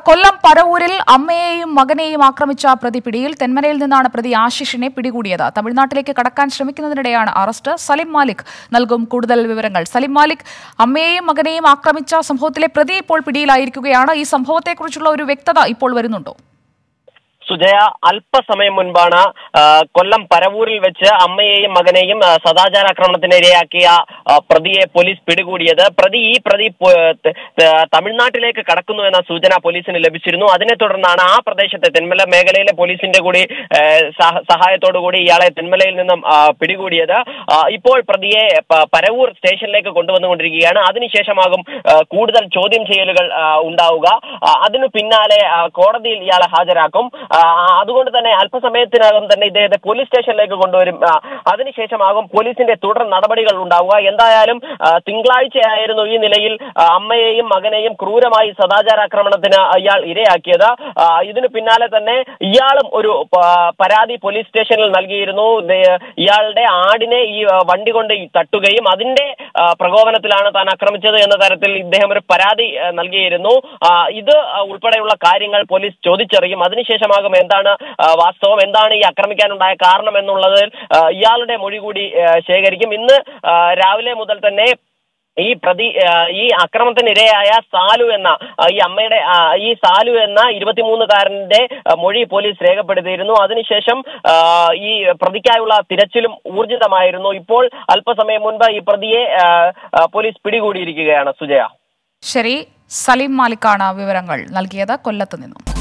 കൊല്ലം പരവൂരിൽ അമ്മയെയും മകനെയും ആക്രമിച്ച പ്രതി പിടിയിൽ തെന്മലയിൽ നിന്നാണ് പ്രതി ആശിഷിനെ പിടികൂടിയത് തമിഴ്നാട്ടിലേക്ക് കടക്കാൻ ശ്രമിക്കുന്നതിനിടെയാണ് അറസ്റ്റ് സലിം മാലിക് നൽകും കൂടുതൽ വിവരങ്ങൾ സലിം മാലിക് അമ്മയെയും മകനെയും ആക്രമിച്ച സംഭവത്തിലെ പ്രതി ഇപ്പോൾ പിടിയിലായിരിക്കുകയാണ് ഈ സംഭവത്തെക്കുറിച്ചുള്ള ഒരു വ്യക്തത ഇപ്പോൾ വരുന്നുണ്ടോ സുജയ അല്പസമയം മുൻപാണ് ആ, കൊല്ലം പരവൂരിൽ വെച്ച് അമ്മയെയും മകനെയും ആ, സദാചാരാക്രമണത്തിന് ഇരയാക്കിയ ആ, പ്രതിയെ പോലീസ് പിടികൂടിയത് പ്രതി ഈ പ്രതി പോ- ത- ത- തമിഴ്നാട്ടിലേക്ക് കടക്കുന്നു എന്ന സൂചന പോലീസിന് ലഭിച്ചിരുന്നു അതിനെ തുടർന്നാണ് ആ പ്രദേശത്തെ തെന്മല മേഖലയിലെ പോലീസിന്റെ കൂടി ആ, സഹ- സഹായത്തോടു കൂടി ഇയാളെ തെന്മലയിൽ നിന്നും ആ, പിടികൂടിയത് ആ, ഇപ്പോൾ പ്രതിയെ പ- പരവൂർ സ്റ്റേഷനിലേക്ക് കൊണ്ടുവന്നുകൊണ്ടിരിക്കുകയാണ് അതിനുശേഷമാകും ആ, കൂടുതൽ ചോദ്യം ചെയ്യലുകൾ ആ, ഉണ്ടാവുക ആ, അതിനു പിന്നാലെ ആ, കോടതിയിൽ ഇയാളെ ഹാജരാക്കും ആ, അതുകൊണ്ട് തന്നെ അല്പസമയത്തിനകം തന്നെ ഇദ്ദേഹത്തെ പോലീസ് സ്റ്റേഷനിലേക്ക് കൊണ്ടുവരും ആ, അതിനുശേഷമാകും പോലീസിന്റെ തുടർ നടപടികൾ ഉണ്ടാവുക എന്തായാലും ആ, തിങ്കളാഴ്ചയായിരുന്നു ഈ നിലയിൽ ആ, അമ്മയെയും മകനെയും ക്രൂരമായി സദാചാരാക്രമണത്തിന് ഇയാൾ ഇരയാക്കിയത് ആ, ഇതിനു പിന്നാലെ തന്നെ ഇയാളും ഒരു പ- പരാതി പോലീസ് സ്റ്റേഷനിൽ നൽകിയിരുന്നു ദേ- ഇയാളുടെ ആടിനെ ഈ ആ, വണ്ടി കൊണ്ട് ഈ തട്ടുകയും അതിന്റെ ആ, പ്രകോപനത്തിലാണ് താൻ ആക്രമിച്ചത് എന്ന തരത്തിൽ ഇദ്ദേഹം ഒരു പരാതി ആ, നൽകിയിരുന്നു ആ, ഇത് ആ, ഉൾപ്പെടെയുള്ള കാര്യങ്ങൾ പോലീസ് ചോദിച്ചറിയും അതിനുശേഷമാകും എന്താണ് ആ, വാസ്തവം എന്താണ് ഈ ആക്രമിക്കാനുണ്ടായ കാരണം എന്നുള്ളത് ആ, ഇയാളുടെ മൊഴി കൂടി ആ, ശേഖരിക്കും ഇന്ന് ആ, രാവിലെ മുതൽ തന്നെ ഈ പ്രതി ആ, ഈ ആക്രമണത്തിനിരയായ സാലു എന്ന ആ, ഈ അമ്മയുടെ ആ, ഈ സാലു എന്ന ഇരുപത്തിമൂന്നുകാരന്റെ ആ, മൊഴി പോലീസ് രേഖപ്പെടുത്തിയിരുന്നു അതിനുശേഷം ആ, ഈ പ്രതിക്കായുള്ള തിരച്ചിലും ഊർജിതമായിരുന്നു ഇപ്പോൾ അല്പസമയം മുൻപ് ഈ പ്രതിയെ ആ, ആ, പോലീസ് പിടികൂടിയിരിക്കുകയാണ് സുജയ ശരി സലീം മാലിക്കാണ് വിവരങ്ങൾ നൽകിയത് കൊല്ലത്ത് നിന്നും